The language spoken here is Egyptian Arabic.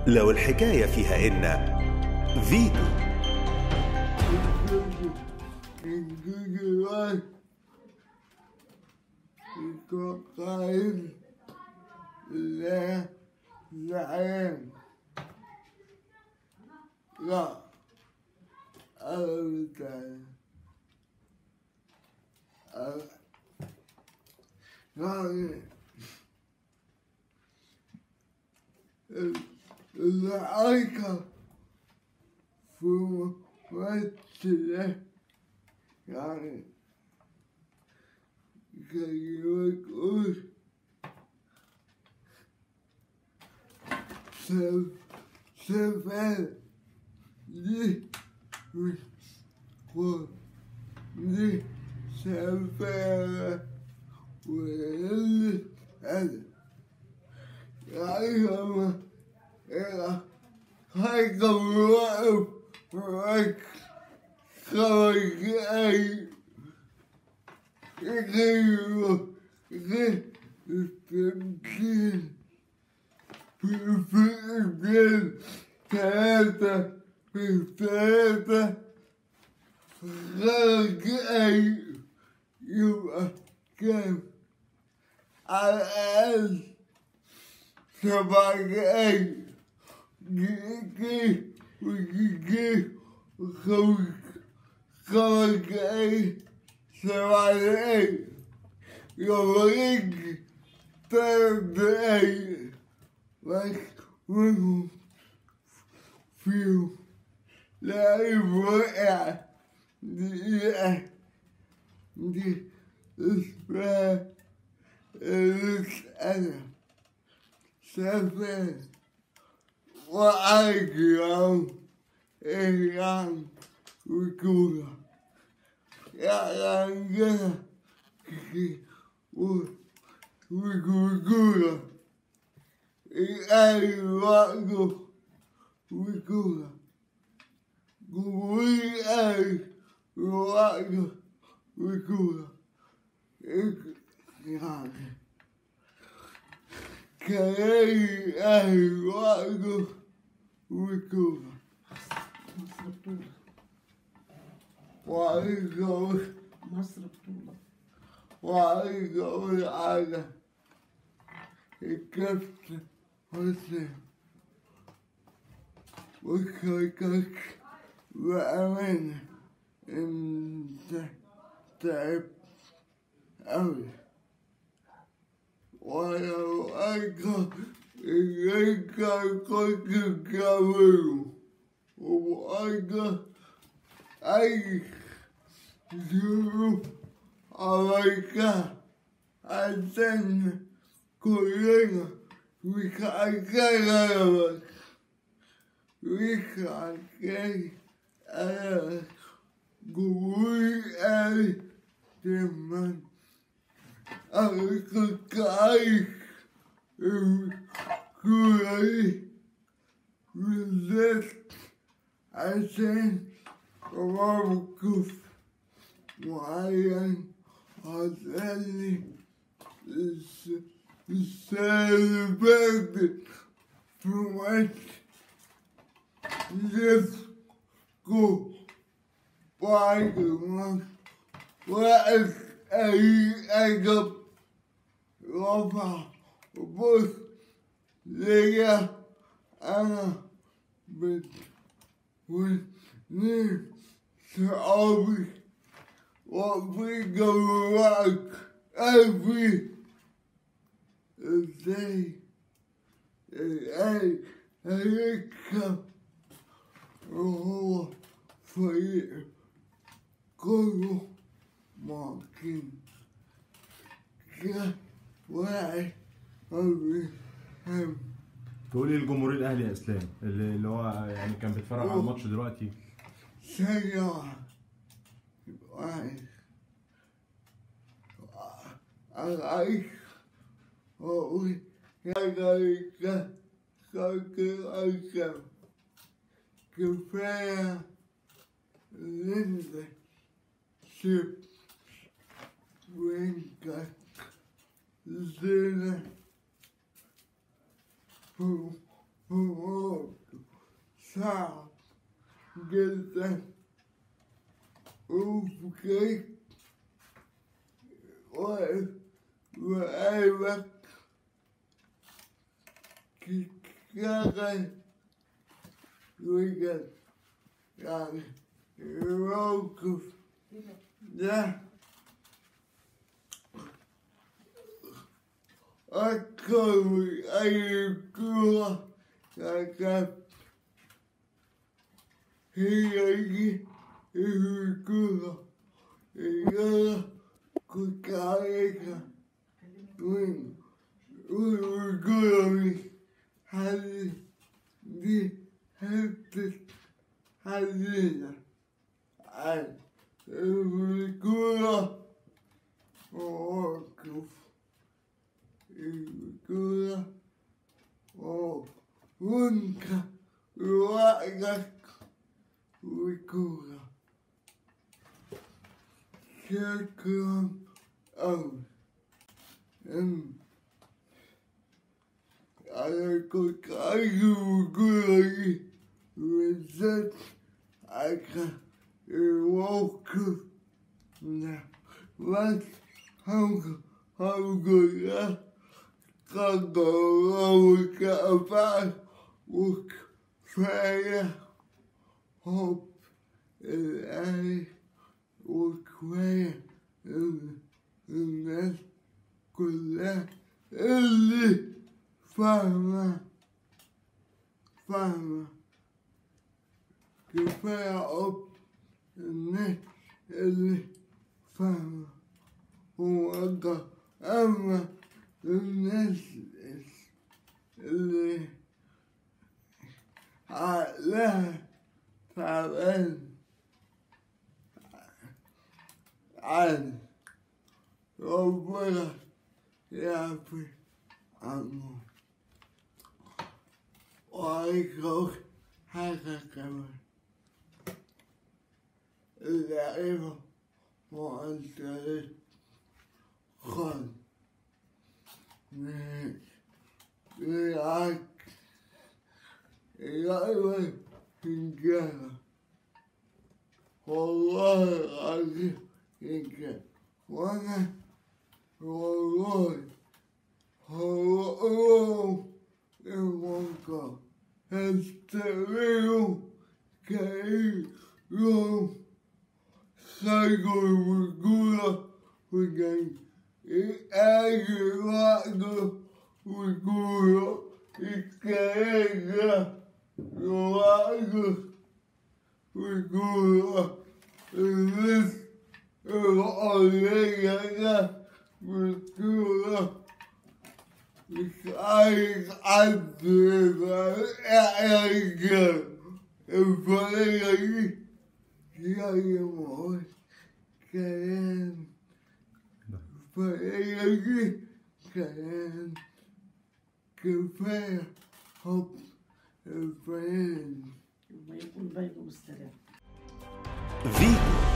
لو الحكاية فيها إن فيتو قائد لا زعيم لا أبدا يعني العيكة في ممثلة يعني زي ما تقول سف سفر دي مش و دي سفر واللي أنا يعني هما إلى هيك واقف وهيك خرج أي غيره غير التمكين في الجيل ثلاثة في ثلاثة خرج أي يبقى كام على الأقل سبع أي جي وجي خرج خرج أي سبع دقايق يوريك تلات دقايق بس منهم فيهم لعيب وقع دقيقة دي اسمها المسألة سافر وعايق يوم إيران وكورة يعني وكورة أي وقت وكورة قوي أي وقت وكورة يعني كأي أي وقت وكورة وعايز أقول مصر بطولة وعايز أقول حاجة الكابتن حسين وشكرك بأمانة أنت تعبت أوي ولو أنت إليك كنت تعمله وأنت أي ظروف عليك عشان كلنا مش عشان أغلبك مش عشان أغلبك قوي أوي تمام أنا كنت عايش كويس بالذات عشان موقف معين حصلي السنة اللي فاتت في ماتش ليسكو بعد الماتش واقف أي أجب رفع بص ليا أنا بت واثنين صحابي وفي جوارك قلبي ازاي ازاي هيكسب وهو فريق كله ممكن كواحد هم تقولي لجمهور الاهلي يا اسلام اللي اللي هو يعني كان بيتفرج على الماتش دلوقتي سيارة واحد العيش وأقول يا ذلك خلق الأيام كفاية لنت شفت وانت زينة فوق صعب جدا وبكيت واقف وقلبك تشتغل بجد يعني الموقف ده أكثر من أي كورة لكن هي دي الكورة اللي أنا كنت عايزها من والكورة دي هذه دي حتة حزينة عن الكورة مواقف الكورة وانت لوحدك والكورة شكرا أوي أنا كنت عايز الكورة دي بالذات عشان الموقف ده بس هم الحمد لله قدر الله كفاية وكفاية حب الأهل وكفاية الناس كلها اللي فاهمة فاهمة كفاية حب الناس اللي فاهمة وأقدر أما الناس اللي عقلها تعبان عادي ربنا يعفي عنه وعليك حاجة كمان اللعيبة معدلة خالص بالعكس اللعيبة رجالة والله العظيم رجالة وأنا والله هو الموقع هستغله كأي يوم خير الرجولة وجاي أي واحدة رجولة الكائنة لوحده رجولة الرزق الحرية رجولة مش عايز حد يبقى يعيش الفريقة دي زي ما هو كلام الفريقة دي كلام كفاية حب الفريق ما يكون بينه والسلام فيتو